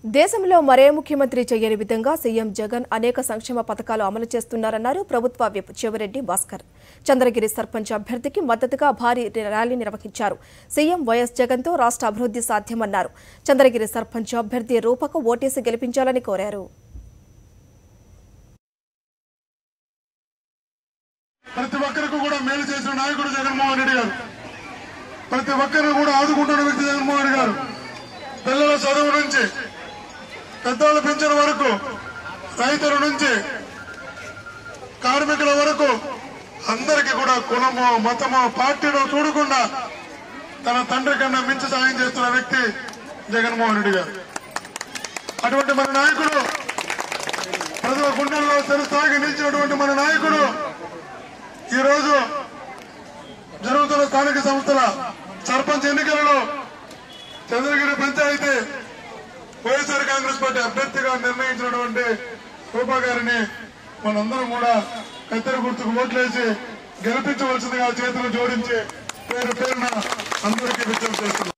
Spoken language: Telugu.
దేశంలో మరే ముఖ్యమంత్రి చేయని విధంగా సీఎం జగన్ అనేక సంక్షేమ పథకాలు అమలు చేస్తున్నారన్నారు ప్రభుత్వ విప్ చెవిరెడ్డి భాస్కర్ చంద్రగిరి సర్పంచ్ అభ్యర్థికి మద్దతుగా భారీ ర్యాలీ నిర్వహించారు సీఎం వైఎస్ జగన్తో రాష్ట్ర అభివృద్ధి సాధ్యమన్నారు చంద్రగిరి సర్పంచ్ అభ్యర్థి రూపకు ఓటేసి గెలిపించాలని కోరారు ప్రతి ఒక్కరికి కూడా మేలు చేసిన నాయకుడు జగన్మోహన్ రెడ్డి గారు ప్రతి ఒక్కరిని కూడా ఆదుకుంటున్న వ్యక్తి జగన్మోహన్ రెడ్డి గారు పిల్లల చదువు నుంచి పెద్దవాళ్ళ పెంచిన వరకు రైతుల నుంచి కార్మికుల వరకు అందరికీ కూడా కులమో మతమో పార్టీలో చూడకుండా తన తండ్రి కన్నా మించి సాయం చేస్తున్న వ్యక్తి జగన్మోహన్ రెడ్డి గారు అటువంటి మన నాయకుడు ప్రజల గుండెల్లో తెరసాగి నిలిచినటువంటి మన నాయకుడు ఈ రోజు జరుగుతున్న స్థానిక సంస్థల సర్పంచ్ ఎన్నికలలో చంద్రగిరి పంచాయతీ వైఎస్ఆర్ కాంగ్రెస్ పార్టీ అభ్యర్థిగా నిర్ణయించినటువంటి రూపా గారిని మనందరం కూడా కత్తెర గుర్తుకు ఓట్లేసి గెలిపించవలసిందిగా చేతులు జోడించి పేరు పేరున అందరికీ విజయం చేస్తున్నాం